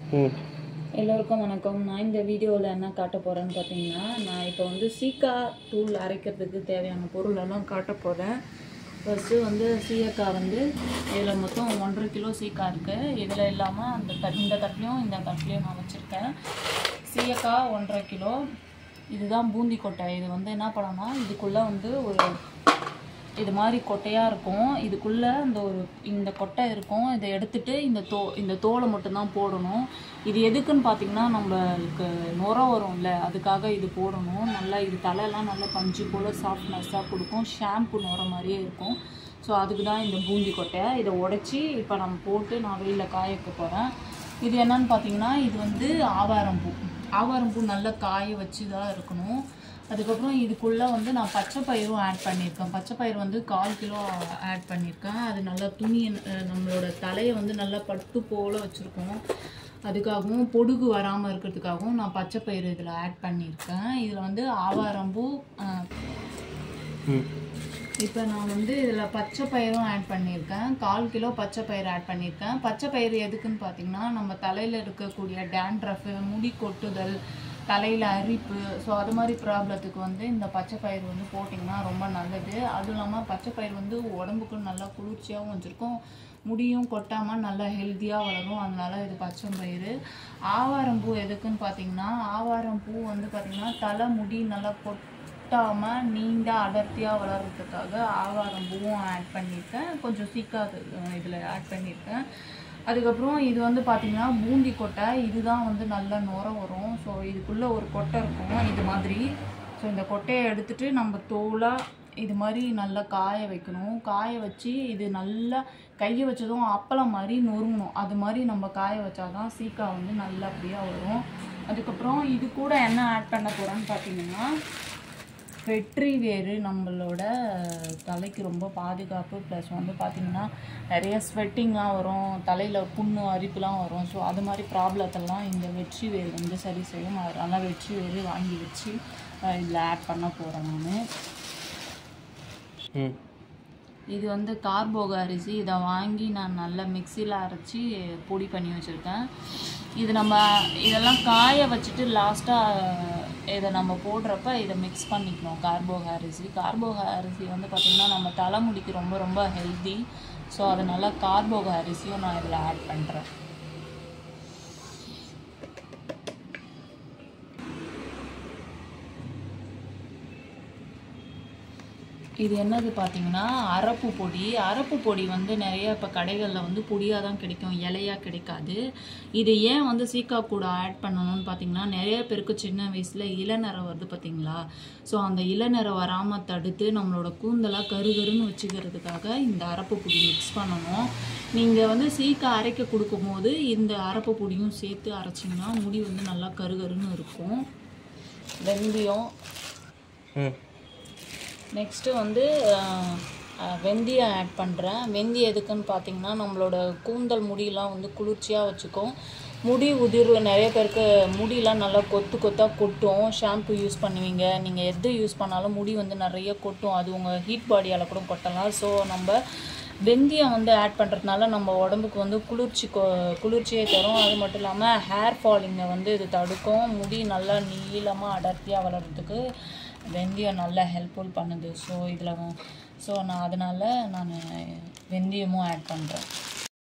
ம் எல்லோருக்கும் வணக்கம் நான் இந்த வீடியோவில் என்ன காட்ட போகிறேன்னு பார்த்தீங்கன்னா நான் இப்போ வந்து சீக்கா தூள் அரைக்கிறதுக்கு தேவையான பொருள் எல்லாம் காட்ட போகிறேன் ஃபஸ்ட்டு வந்து சீயக்காய் வந்து இதில் மொத்தம் ஒன்றரை கிலோ சீக்காய் இருக்குது இதில் இல்லாமல் அந்த தட் இந்த தட்டிலையும் இந்த தட்டிலையும் நான் வச்சுருக்கேன் சீயக்காய் ஒன்றரை கிலோ இதுதான் பூந்தி கொட்டை இது வந்து என்ன பண்ணோம்னா இதுக்குள்ளே வந்து ஒரு இது மாதிரி கொட்டையாக இருக்கும் இதுக்குள்ளே இந்த ஒரு இந்த கொட்டை இருக்கும் இதை எடுத்துட்டு இந்த தோ இந்த தோலை மட்டும்தான் போடணும் இது எதுக்குன்னு பார்த்தீங்கன்னா நம்மளுக்கு நுர வரும்ல அதுக்காக இது போடணும் நல்லா இது தலையெல்லாம் நல்லா பஞ்சு போல் சாஃப்ட்னஸ்ஸாக கொடுக்கும் ஷாம்பு நுர மாதிரியே இருக்கும் ஸோ அதுக்கு தான் இந்த பூந்தி கொட்டை இதை உடச்சி இப்போ நம்ம போட்டு நான் வெயிலில் காய வைக்க போகிறேன் இது என்னன்னு பார்த்தீங்கன்னா இது வந்து ஆவாரம் பூ ஆவாரம் பூ நல்லா காய வச்சு தான் இருக்கணும் அதுக்கப்புறம் இதுக்குள்ளே வந்து நான் பச்சை பயிரும் ஆட் பண்ணியிருக்கேன் பச்சை பயிர் வந்து கால் கிலோ ஆட் பண்ணியிருக்கேன் அது நல்லா துணி அஹ், நம்மளோட தலையை வந்து நல்லா பட்டு போல் வச்சுருக்கோம் அதுக்காகவும் பொடுகு வராமல் இருக்கிறதுக்காகவும் நான் பச்சை பயிறு இதில் ஆட் பண்ணியிருக்கேன் இதில் வந்து ஆவாரம்பூ அஹ், ம் இப்போ நான் வந்து இதில் பச்சை பயிரும் ஆட் பண்ணியிருக்கேன் கால் கிலோ பச்சை பயிர் ஆட் பண்ணியிருக்கேன் பச்சை பயிர் எதுக்குன்னு பார்த்தீங்கன்னா நம்ம தலையில் இருக்கக்கூடிய டேண்ட்ரஃபு முடி கொட்டுதல் தலையில் அரிப்பு ஸோ அது மாதிரி ப்ராப்ளத்துக்கு வந்து இந்த பச்சை பயிர் வந்து போட்டிங்கன்னா ரொம்ப நல்லது அதுவும் இல்லாமல் பச்சை பயிர் வந்து உடம்புக்கு நல்லா குளிர்ச்சியாகவும் வச்சுருக்கும் முடியும் கொட்டாமல் நல்லா ஹெல்த்தியாக வளரும் அதனால இது பச்சை பயிர் ஆவாரம் பூ எதுக்குன்னு பார்த்தீங்கன்னா ஆவாரம் பூ வந்து பார்த்திங்கன்னா தலை முடி நல்லா கொட் கொட்டாமல் நீண்ட அடர்த்தியாக வளர்கிறதுக்காக ஆவாரம் பூவும் ஆட் பண்ணியிருக்கேன் கொஞ்சம் சீக்காது இதில் ஆட் பண்ணியிருக்கேன் அதுக்கப்புறம் இது வந்து பார்த்திங்கன்னா பூந்தி கொட்டை இதுதான் வந்து நல்லா நுர வரும் ஸோ இதுக்குள்ளே ஒரு கொட்டை இருக்கும் இது மாதிரி ஸோ இந்த கொட்டையை எடுத்துட்டு நம்ம தோலாக இது மாதிரி நல்லா காய வைக்கணும் காய வச்சு இது நல்லா கையை வச்சதும் அப்பளம் மாதிரி நொறுங்கணும் அது மாதிரி நம்ம காய வச்சாதான் சீக்காய் வந்து நல்லபடியாக வரும் அதுக்கப்புறம் இது கூட என்ன ஆட் பண்ண போகிறேன்னு பார்த்தீங்கன்னா வெற்றி வேறு நம்மளோட தலைக்கு ரொம்ப பாதுகாப்பு ப்ளஸ் வந்து பார்த்திங்கன்னா நிறைய ஸ்வெட்டிங்லாம் வரும் தலையில் புண்ணு அரிப்புலாம் வரும் ஸோ அது மாதிரி ப்ராப்ளத்தெல்லாம் இந்த வெற்றி வேர் வந்து சரி செய்யும் அதனால் வெற்றி வேறு வாங்கி வச்சு இதில் ஆட் பண்ண போகிறேன் நான் ம் இது வந்து கார்போக அரிசி இதை வாங்கி நான் நல்லா மிக்சியில் அரைச்சி பொடி பண்ணி வச்சுருக்கேன் இது நம்ம இதெல்லாம் காய வச்சுட்டு லாஸ்ட்டாக இதை நம்ம போடுறப்ப இதை மிக்ஸ் பண்ணிக்கணும் கார்போக அரிசி கார்போக அரிசி வந்து பார்த்திங்கன்னா நம்ம தலைமுடிக்கு ரொம்ப ரொம்ப ஹெல்தி ஸோ அதனால கார்போக அரிசியும் நான் இதில் ஆட் பண்ணுறேன் இது என்னது பார்த்தீங்கன்னா அரப்பு பொடி அரப்பு பொடி வந்து நிறைய இப்போ கடைகளில் வந்து பொடியாக தான் கிடைக்கும் இலையாக கிடைக்காது இது ஏன் வந்து சீக்கா கூட ஆட் பண்ணணும்னு பார்த்தீங்கன்னா நிறைய பேருக்கு சின்ன வயசில் இளநரை வருது பார்த்தீங்களா ஸோ அந்த இளநரை வராமல் தடுத்து நம்மளோட கூந்தலாக கருகருன்னு வச்சுக்கிறதுக்காக இந்த அரப்பு பொடி மிக்ஸ் பண்ணணும் நீங்கள் வந்து சீக்கா அரைக்க கொடுக்கும்போது இந்த அரப்பு பொடியும் சேர்த்து அரைச்சிங்கன்னா முடி வந்து நல்லா கருகருன்னு இருக்கும் வெந்தயம் ம் நெக்ஸ்ட்டு வந்து அஹ், அஹ், வெந்தயம் ஆட் பண்ணுறேன் வெந்தயம் எதுக்குன்னு பார்த்தீங்கன்னா நம்மளோட கூந்தல் முடியெல்லாம் வந்து குளிர்ச்சியாக வச்சுக்கும் முடி உதிர்வு நிறைய பேருக்கு முடியெல்லாம் நல்லா கொத்து கொத்தாக கொட்டும் ஷாம்பு யூஸ் பண்ணுவீங்க நீங்கள் எது யூஸ் பண்ணாலும் முடி வந்து நிறைய கொட்டும் அது உங்கள் ஹீட் பாடியால் கூட கொட்டலாம் ஸோ நம்ம வெந்தயம் வந்து ஆட் பண்ணுறதுனால நம்ம உடம்புக்கு வந்து குளிர்ச்சி கொ குளிர்ச்சியை தரும் அது மட்டும் இல்லாமல் ஹேர் ஃபாலிங்கை வந்து இது தடுக்கும் முடி நல்லா நீளமாக அடர்த்தியாக வளர்கிறதுக்கு வெந்தயம் நல்லா ஹெல்ப்ஃபுல் பண்ணுது ஸோ இதில் ஸோ நான் அதனால் நான் வெந்தயமும் ஆட் பண்ணுறேன்